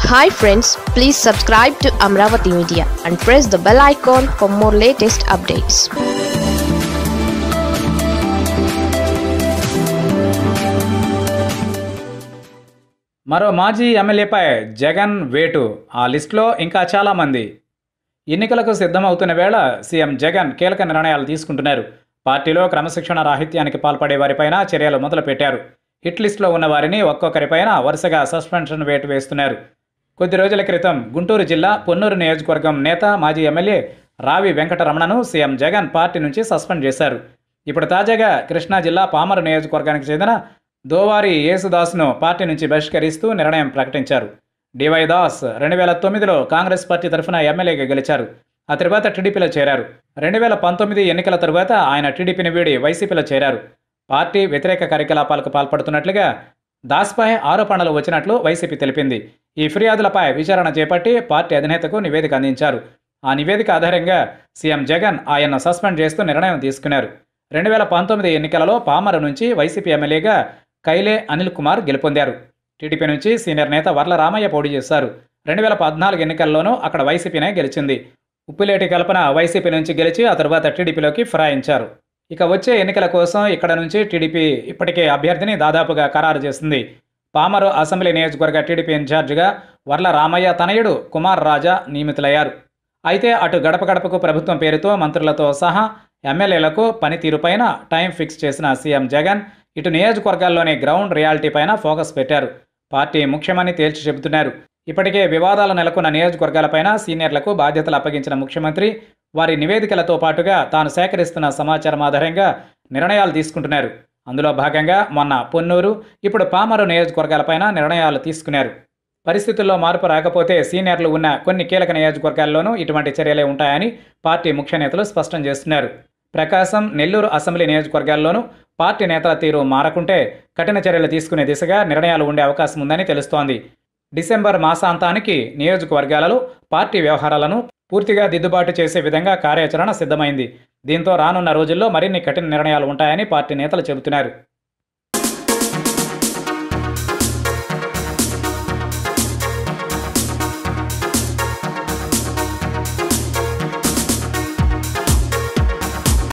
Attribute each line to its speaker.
Speaker 1: hi friends please subscribe to Amaravati media and press the bell icon for more latest updates
Speaker 2: మరో మాజీ ఎమ్మెల్యేపై జగన్ వేటు ఆ లిస్టులో ఇంకా చాలామంది ఎన్నికలకు సిద్ధమవుతున్న వేళ సీఎం జగన్ కీలక నిర్ణయాలు తీసుకుంటున్నారు పార్టీలో క్రమశిక్షణ రాహిత్యానికి పాల్పడే వారిపైన చర్యలు మొదలుపెట్టారు హిట్ లిస్టులో ఉన్న వారిని ఒక్కొక్కరిపైన వరుసగా సస్పెన్షన్ వేటు వేస్తున్నారు కొద్ది రోజుల క్రితం గుంటూరు జిల్లా పొన్నూరు నియోజకవర్గం నేత మాజీ ఎమ్మెల్యే రావి వెంకటరమణను సీఎం జగన్ పార్టీ నుంచి సస్పెండ్ చేశారు ఇప్పుడు తాజాగా కృష్ణా జిల్లా పామరు నియోజకవర్గానికి చెందిన దోవారి యేసుదాస్ను పార్టీ నుంచి బహిష్కరిస్తూ నిర్ణయం ప్రకటించారు డివై దాస్ రెండు వేల తొమ్మిదిలో కాంగ్రెస్ పార్టీ తరఫున ఎమ్మెల్యేగా గెలిచారు ఆ తర్వాత టీడీపీలో చేరారు రెండు వేల పంతొమ్మిది ఎన్నికల తరువాత ఆయన టీడీపీని వీడి వైసీపీలో చేరారు పార్టీ వ్యతిరేక కార్యకలాపాలకు పాల్పడుతున్నట్లుగా దాస్పై ఆరోపణలు వచ్చినట్లు వైసీపీ తెలిపింది ఈ ఫిర్యాదులపై విచారణ చేపట్టి పార్టీ అధినేతకు నివేదిక అందించారు ఆ నివేదిక ఆధారంగా సీఎం జగన్ ఆయన్ను సస్పెండ్ చేస్తూ నిర్ణయం తీసుకున్నారు రెండు వేల పంతొమ్మిది ఎన్నికలలో పామరు నుంచి వైసీపీ ఎమ్మెల్యేగా కైలే అనిల్ కుమార్ గెలుపొందారు టీడీపీ నుంచి సీనియర్ నేత వర్ల రామయ్య పోటీ చేశారు రెండు వేల పద్నాలుగు ఎన్నికల్లోనూ అక్కడ వైసీపీనే గెలిచింది ఉప్పిలేటి కల్పన వైసీపీ నుంచి గెలిచి ఆ తర్వాత టీడీపీలోకి ఫిరాయించారు ఇక వచ్చే ఎన్నికల కోసం ఇక్కడ నుంచి టీడీపీ ఇప్పటికే అభ్యర్థిని దాదాపుగా ఖరారు చేసింది పామరు అసెంబ్లీ నియోజకవర్గ టీడీపీ ఇన్ఛార్జిగా వర్ల రామయ్య తనయుడు కుమార్ రాజా నియమితులయ్యారు అయితే అటు గడప గడపకు ప్రభుత్వం పేరుతో మంత్రులతో సహా ఎమ్మెల్యేలకు పనితీరుపైన టైం ఫిక్స్ చేసిన సీఎం జగన్ ఇటు నియోజకవర్గాల్లోని గ్రౌండ్ రియాలిటీ పైన ఫోకస్ పెట్టారు పార్టీ ముఖ్యమని తేల్చి చెబుతున్నారు ఇప్పటికే వివాదాలు నెలకొన్న నియోజకవర్గాలపైన సీనియర్లకు బాధ్యతలు అప్పగించిన ముఖ్యమంత్రి వారి నివేదికలతో పాటుగా తాను సేకరిస్తున్న సమాచారం ఆధారంగా నిర్ణయాలు తీసుకుంటున్నారు అందులో భాగంగా మొన్న పొన్నూరు ఇప్పుడు పామరు నియోజకవర్గాలపైన నిర్ణయాలు తీసుకున్నారు పరిస్థితుల్లో మార్పు రాకపోతే సీనియర్లు ఉన్న కొన్ని కీలక నియోజకవర్గాల్లోనూ ఇటువంటి చర్యలే ఉంటాయని పార్టీ ముఖ్య నేతలు స్పష్టం చేస్తున్నారు ప్రకాశం నెల్లూరు అసెంబ్లీ నియోజకవర్గాల్లోనూ పార్టీ నేతల తీరు మారకుంటే కఠిన చర్యలు తీసుకునే దిశగా నిర్ణయాలు ఉండే అవకాశం ఉందని తెలుస్తోంది డిసెంబర్ మాసాంతానికి నియోజకవర్గాలలో పార్టీ వ్యవహారాలను పూర్తిగా దిద్దుబాటు చేసే విధంగా కార్యాచరణ సిద్ధమైంది దీంతో రానున్న రోజుల్లో మరిన్ని కఠిన నిర్ణయాలు ఉంటాయని పార్టీ నేతలు చెబుతున్నారు